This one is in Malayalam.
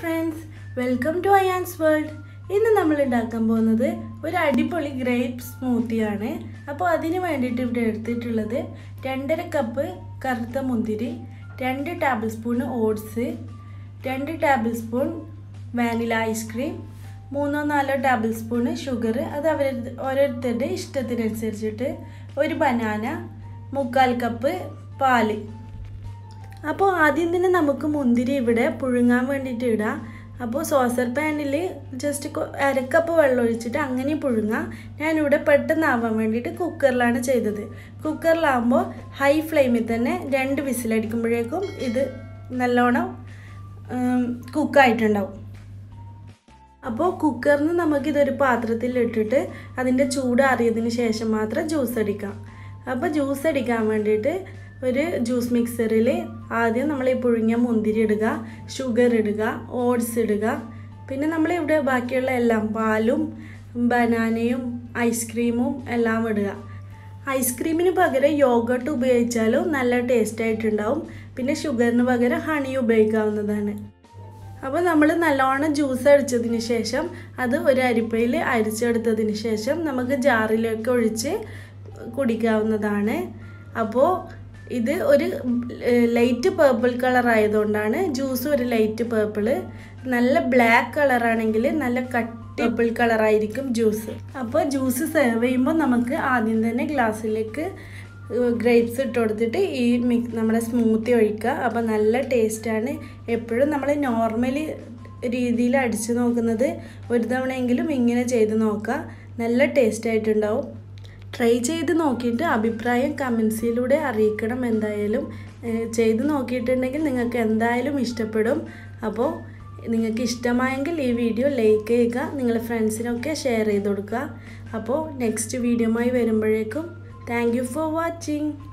friends welcome to Ayaan's world ഇന്ന് നമ്മൾ ഉണ്ടാക്കാൻ പോകുന്നത് ഒരു അടിപൊളി ഗ്രേപ്പ് സ്മൂത്തിയാണ് അപ്പോൾ അതിന് വേണ്ടിയിട്ട് ഇവിടെ എടുത്തിട്ടുള്ളത് രണ്ടര കപ്പ് കറുത്ത മുന്തിരി രണ്ട് ടേബിൾ സ്പൂൺ ഓട്സ് രണ്ട് ടേബിൾ സ്പൂൺ വാനില ഐസ്ക്രീം മൂന്നോ നാലോ ടേബിൾ സ്പൂൺ ഷുഗർ അത് അവർ ഓരോരുത്തരുടെ ഇഷ്ടത്തിനനുസരിച്ചിട്ട് ഒരു ബനാന മുക്കാൽ കപ്പ് പാല് അപ്പോൾ ആദ്യം തന്നെ നമുക്ക് മുന്തിരി ഇവിടെ പുഴുങ്ങാൻ വേണ്ടിയിട്ട് ഇടാം അപ്പോൾ സോസർ പാനിൽ ജസ്റ്റ് അരക്കപ്പ് വെള്ളം ഒഴിച്ചിട്ട് അങ്ങനെ പുഴുങ്ങാം ഞാനിവിടെ പെട്ടെന്നാവാൻ വേണ്ടിയിട്ട് കുക്കറിലാണ് ചെയ്തത് കുക്കറിലാകുമ്പോൾ ഹൈ ഫ്ലെയിമിൽ തന്നെ രണ്ട് വിസിലടിക്കുമ്പോഴേക്കും ഇത് നല്ലോണം കുക്കായിട്ടുണ്ടാവും അപ്പോൾ കുക്കറിന് നമുക്കിതൊരു പാത്രത്തിൽ ഇട്ടിട്ട് അതിൻ്റെ ചൂട് അറിയതിന് ശേഷം മാത്രം ജ്യൂസ് അടിക്കാം അപ്പോൾ ജ്യൂസ് അടിക്കാൻ വേണ്ടിയിട്ട് ഒരു ജ്യൂസ് മിക്സറിൽ ആദ്യം നമ്മൾ ഈ പുഴുങ്ങിയ മുന്തിരി ഇടുക ഷുഗർ ഇടുക ഓട്സ് ഇടുക പിന്നെ നമ്മൾ ഇവിടെ ബാക്കിയുള്ള എല്ലാം പാലും ബനാനയും ഐസ്ക്രീമും എല്ലാം ഇടുക ഐസ്ക്രീമിന് പകരം യോഗട്ട് ഉപയോഗിച്ചാലും നല്ല ടേസ്റ്റ് ആയിട്ടുണ്ടാവും പിന്നെ ഷുഗറിന് പകരം ഹണി ഉപയോഗിക്കാവുന്നതാണ് അപ്പോൾ നമ്മൾ നല്ലോണം ജ്യൂസ് അടിച്ചതിന് ശേഷം അത് ഒരു അരിപ്പയിൽ അരിച്ചെടുത്തതിന് ശേഷം നമുക്ക് ജാറിലേക്ക് ഒഴിച്ച് കുടിക്കാവുന്നതാണ് അപ്പോൾ ഇത് ഒരു ലൈറ്റ് പേർപ്പിൾ കളർ ആയതുകൊണ്ടാണ് ജ്യൂസ് ഒരു ലൈറ്റ് പേർപ്പിൾ നല്ല ബ്ലാക്ക് കളറാണെങ്കിൽ നല്ല കട്ടി പേർപ്പിൾ കളറായിരിക്കും ജ്യൂസ് അപ്പോൾ ജ്യൂസ് സെർവ് ചെയ്യുമ്പോൾ നമുക്ക് ആദ്യം തന്നെ ഗ്ലാസ്സിലേക്ക് ഗ്രേപ്സ് ഇട്ട് കൊടുത്തിട്ട് ഈ മിക്സ് നമ്മുടെ സ്മൂത്തി ഒഴിക്കുക അപ്പോൾ നല്ല ടേസ്റ്റാണ് എപ്പോഴും നമ്മൾ നോർമലി രീതിയിൽ അടിച്ച് നോക്കുന്നത് ഒരു തവണയെങ്കിലും ഇങ്ങനെ ചെയ്ത് നോക്കുക നല്ല ടേസ്റ്റ് ആയിട്ടുണ്ടാവും ട്രൈ ചെയ്ത് നോക്കിയിട്ട് അഭിപ്രായം കമൻസിലൂടെ അറിയിക്കണം എന്തായാലും ചെയ്ത് നോക്കിയിട്ടുണ്ടെങ്കിൽ നിങ്ങൾക്ക് എന്തായാലും ഇഷ്ടപ്പെടും അപ്പോൾ നിങ്ങൾക്ക് ഇഷ്ടമായെങ്കിൽ ഈ വീഡിയോ ലൈക്ക് ചെയ്യുക നിങ്ങളുടെ ഫ്രണ്ട്സിനൊക്കെ ഷെയർ ചെയ്ത് കൊടുക്കുക അപ്പോൾ നെക്സ്റ്റ് വീഡിയോയുമായി വരുമ്പോഴേക്കും താങ്ക് യു ഫോർ വാച്ചിങ്